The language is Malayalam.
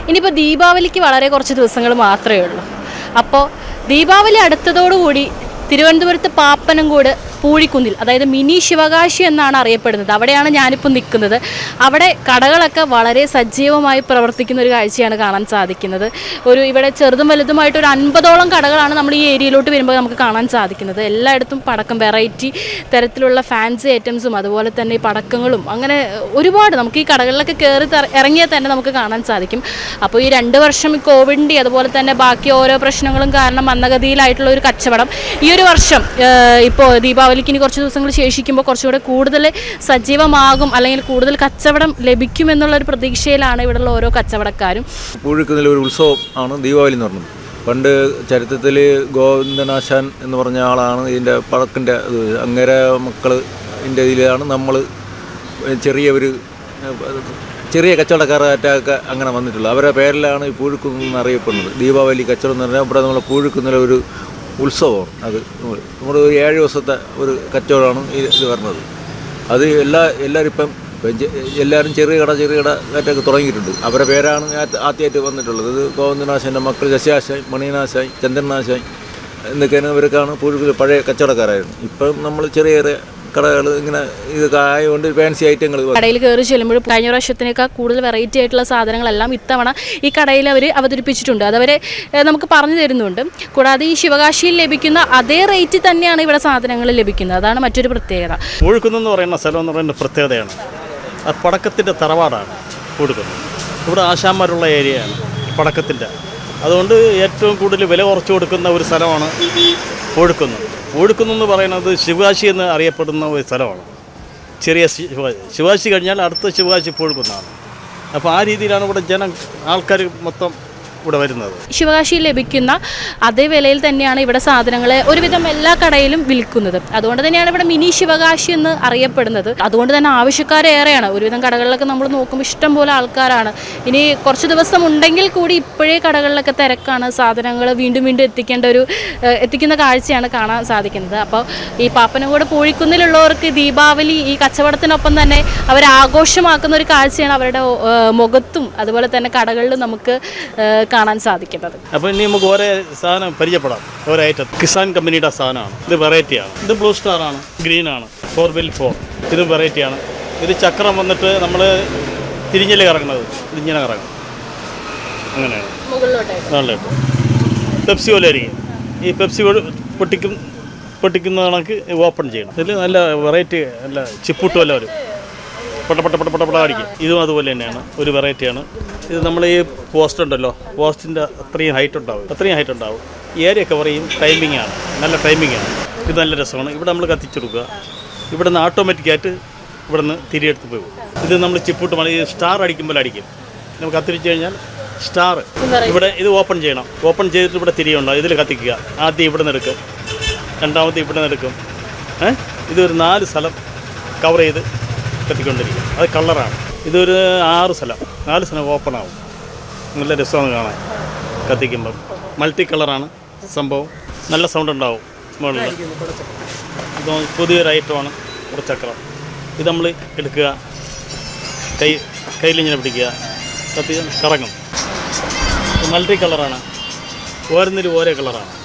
ഇനിയിപ്പോൾ ദീപാവലിക്ക് വളരെ കുറച്ച് ദിവസങ്ങൾ മാത്രമേ ഉള്ളൂ അപ്പോൾ ദീപാവലി അടുത്തതോടുകൂടി തിരുവനന്തപുരത്ത് പാപ്പനംകോട് പൂഴിക്കുന്നിൽ അതായത് മിനി ശിവകാശി എന്നാണ് അറിയപ്പെടുന്നത് അവിടെയാണ് ഞാനിപ്പോൾ നിൽക്കുന്നത് അവിടെ കടകളൊക്കെ വളരെ സജീവമായി പ്രവർത്തിക്കുന്ന ഒരു കാഴ്ചയാണ് കാണാൻ സാധിക്കുന്നത് ഒരു ഇവിടെ ചെറുതും വലുതുമായിട്ട് ഒരു അൻപതോളം കടകളാണ് നമ്മൾ ഈ ഏരിയയിലോട്ട് വരുമ്പോൾ നമുക്ക് കാണാൻ സാധിക്കുന്നത് എല്ലായിടത്തും പടക്കം വെറൈറ്റി തരത്തിലുള്ള ഫാൻസി ഐറ്റംസും അതുപോലെ തന്നെ ഈ പടക്കങ്ങളും അങ്ങനെ ഒരുപാട് നമുക്ക് ഈ കടകളിലൊക്കെ കയറി തറ- ഇറങ്ങിയാൽ തന്നെ നമുക്ക് കാണാൻ സാധിക്കും അപ്പോൾ ഈ രണ്ട് വർഷം ഈ കോവിഡിൻ്റെ അതുപോലെ തന്നെ ബാക്കി ഓരോ പ്രശ്നങ്ങളും കാരണം മന്ദഗതിയിലായിട്ടുള്ള ഒരു കച്ചവടം ഈ ഒരു വർഷം ഇപ്പോൾ ദീപാവലിക്ക് ഇനി കുറച്ച് ദിവസങ്ങൾ ശേഷിക്കുമ്പോൾ കുറച്ചുകൂടെ കൂടുതൽ സജീവമാകും അല്ലെങ്കിൽ കൂടുതൽ കച്ചവടം ലഭിക്കുമെന്നുള്ള ഒരു പ്രതീക്ഷയിലാണ് ഇവിടെയുള്ള ഓരോ കച്ചവടക്കാരും പൂഴിക്കുന്നിൽ ഒരു ഉത്സവം ആണ് ദീപാവലി എന്ന് പറയുന്നത് പണ്ട് ചരിത്രത്തിൽ ഗോവിന്ദനാശാൻ എന്ന് പറഞ്ഞ ആളാണ് ഇതിൻ്റെ പഴക്കിൻ്റെ ഇത് അങ്ങേരെ മക്കൾ ഇതിൻ്റെ ഇതിലാണ് നമ്മൾ ചെറിയ ഒരു ചെറിയ കച്ചവടക്കാരായിട്ടൊക്കെ അങ്ങനെ വന്നിട്ടുള്ളത് അവരുടെ പേരിലാണ് ഈ പൂഴിക്കുന്ന് എന്ന് അറിയപ്പെടുന്നത് ദീപാവലി കച്ചവടം എന്ന് പറഞ്ഞാൽ ഇവിടെ നമ്മളെ പൂഴിക്കുന്നിലെ ഒരു ഉത്സവമാണ് അത് നമ്മുടെ ഒരു ഏഴ് ദിവസത്തെ ഒരു കച്ചവടമാണ് ഈ ഇത് വരുന്നത് അത് എല്ലാ എല്ലാവരും ഇപ്പം ഇപ്പം ചെ- എല്ലാവരും ചെറിയ കട ചെറിയ കട ആയിട്ടൊക്കെ തുടങ്ങിയിട്ടുണ്ട് അവരുടെ പേരാണ് ആദ്യ- ആദ്യമായിട്ട് വന്നിട്ടുള്ളത് ഇത് ഗോവിന്ദനാശാൻ്റെ മക്കൾ ശശിയാശായി മണിനാശായി ചന്ദ്രനാശായി എന്നൊക്കെയാണ് ഇവരൊക്കെയാണ് പൂഴ്ക്കുള്ള പഴയ കച്ചവടക്കാരായിരുന്നു ഇപ്പം നമ്മൾ ചെറിയ ചെറിയ കടകൾ ഇങ്ങനെ ഇതൊക്കെ ആയതുകൊണ്ട് ഫാൻസി ഐറ്റങ്ങൾ കടയിൽ കയറി ചെല്ലുമ്പോൾ കഴിഞ്ഞ പ്രാവശ്യത്തിനേക്കാൾ കൂടുതൽ വെറൈറ്റി ആയിട്ടുള്ള സാധനങ്ങളെല്ലാം ഇത്തവണ ഈ കടയിൽ അവർ അവതരിപ്പിച്ചിട്ടുണ്ട് അതവരെ ഏഹ്, നമുക്ക് പറഞ്ഞു തരുന്നുണ്ട് കൂടാതെ ഈ ശിവകാശിയിൽ ലഭിക്കുന്ന അതേ റേറ്റിൽ തന്നെയാണ് ഇവിടെ സാധനങ്ങൾ ലഭിക്കുന്നത് അതാണ് മറ്റൊരു പ്രത്യേകത പൂഴിക്കുന്നെന്ന് പറയുന്ന സ്ഥലം എന്ന് പറയുന്ന പ്രത്യേകതയാണ് അത് പടക്കത്തിൻ്റെ തറവാടാണ് പൂഴിക്കുന്ന് ഇവിടെ ആശാന്മാരുള്ള ഏരിയയാണ് പടക്കത്തിൻ്റെ അതുകൊണ്ട് ഏറ്റവും കൂടുതൽ വില കുറച്ച് കൊടുക്കുന്ന ഒരു സ്ഥലമാണ് പൂഴിക്കുന്ന് പൂഴിക്കുന്ന് എന്ന് പറയുന്നത് ശിവകാശി എന്ന് അറിയപ്പെടുന്ന ഒരു സ്ഥലമാണ് ചെറിയ ശി- ശിവകാശി ശിവകാശി കഴിഞ്ഞാൽ അടുത്ത ശിവകാശി പൂഴിക്കുന്നാണ് അപ്പോൾ ആ രീതിയിലാണ് ഇവിടെ ജനം ആൾക്കാർ മൊത്തം ഇവിടെ വരുന്നത് ശിവകാശിയിൽ ലഭിക്കുന്ന അതേ വിലയിൽ തന്നെയാണ് ഇവിടെ സാധനങ്ങൾ ഒരുവിധം എല്ലാ കടയിലും വിൽക്കുന്നത് അതുകൊണ്ട് തന്നെയാണ് ഇവിടെ മിനി ശിവകാശി എന്ന് അറിയപ്പെടുന്നത് അതുകൊണ്ട് തന്നെ ആവശ്യക്കാരേറെയാണ് ഒരുവിധം കടകളിലൊക്കെ നമ്മൾ നോക്കുമ്പോൾ ഇഷ്ടം പോലെ ആൾക്കാരാണ് ഇനി കുറച്ച് ദിവസം ഉണ്ടെങ്കിൽ കൂടി ഇപ്പോഴേ കടകളിലൊക്കെ തിരക്കാണ് സാധനങ്ങൾ വീണ്ടും വീണ്ടും എത്തിക്കേണ്ട ഒരു ഏഹ്, എത്തിക്കുന്ന കാഴ്ചയാണ് കാണാൻ സാധിക്കുന്നത് അപ്പോൾ ഈ പാപ്പനംകോട് പൂഴിക്കുന്നിലുള്ളവർക്ക് ദീപാവലി ഈ കച്ചവടത്തിനൊപ്പം തന്നെ അവർ ആഘോഷമാക്കുന്ന ഒരു കാഴ്ചയാണ് അവരുടെ ഏഹ്, മുഖത്തും അതുപോലെ തന്നെ കടകളിലും നമുക്ക് ഏഹ്, കാണാൻ സാധിക്കുന്നത് അപ്പോൾ ഇനി നമുക്ക് ഓരോ സാധനം പരിചയപ്പെടാം ഓരോ ഐറ്റം കിസാൻ കമ്പനിയുടെ സാധനമാണ് ഇത് വെറൈറ്റിയാണ് ഇത് ബ്ലൂ സ്റ്റാർ ആണ് ഗ്രീൻ ആണ് ഫോർ വിൽ ഫോർ ഇതും വെറൈറ്റിയാണ് ഇത് ചക്രം വന്നിട്ട് നമ്മൾ തിരിഞ്ഞല് കറങ്ങുന്നത് ഇതിങ്ങനെ കറങ്ങും അങ്ങനെയാണ് നല്ലതായിട്ട് പെപ്സി പോലെ ആയിരിക്കും ഈ പെപ്സി പൊ- പൊട്ടിക്കും പൊട്ടിക്കുന്ന കണക്ക് ഓപ്പൺ ചെയ്യണം ഇതിൽ നല്ല വെറൈറ്റി നല്ല ചിപ്പുട്ട് പോലെ വരും പട്ട പട്ട പട്ട പട്ട പട അടിക്കും ഇതും അതുപോലെ തന്നെയാണ് ഒരു വെറൈറ്റിയാണ് ഇത് നമ്മൾ ഈ പോസ്റ്റ് ഉണ്ടല്ലോ പോസ്റ്റിൻ്റെ അത്രയും ഹൈറ്റ് ഉണ്ടാവും അത്രയും ഹൈറ്റ് ഉണ്ടാവും ഏരിയ കവർ ചെയ്യും ടൈമിംഗ് ആണ് നല്ല ടൈമിംഗ് ആണ് ഇത് നല്ല രസമാണ് ഇവിടെ നമ്മൾ കത്തിച്ചെടുക്കുക ഇവിടെ നിന്ന് ഓട്ടോമാറ്റിക്കായിട്ട് ഇവിടെ നിന്ന് തിരിയെടുത്ത് പോകും ഇത് നമ്മൾ ചിപ്പിട്ട് മതി സ്റ്റാർ അടിക്കുമ്പോൾ അടിക്കും നമുക്ക് കത്തിരിച്ച് കഴിഞ്ഞാൽ സ്റ്റാർ ഇവിടെ ഇത് ഓപ്പൺ ചെയ്യണം ഓപ്പൺ ചെയ്തിട്ട് ഇവിടെ തിരിയുണ്ടാവും ഇതിൽ കത്തിക്കുക ആദ്യം ഇവിടെ നിന്ന് എടുക്കും രണ്ടാമത്തെ ഇവിടെ നിന്ന് എടുക്കും ഏഹ് ഇതൊരു നാല് സ്ഥലം കവർ ചെയ്ത് കത്തിക്കൊണ്ടിരിക്കും അത് കളറാണ് ഇതൊരു ആറ് സ്ഥലം നാല് സ്ഥലം ഓപ്പൺ ആവും നല്ല രസമാണ് കാണാൻ കത്തിക്കുമ്പം മൾട്ടി കളറാണ് സംഭവം നല്ല സൗണ്ട് ഉണ്ടാവും മുകളിൽ ഇത് പുതിയൊരു ഐറ്റമാണ് ഇവിടെ ചക്രം ഇത് നമ്മൾ എടുക്കുക കൈ കയ്യിലിങ്ങനെ പിടിക്കുക കത്തി കറങ്ങും മൾട്ടി കളറാണ് ഓരോന്നിലും ഓരോ കളറാണ്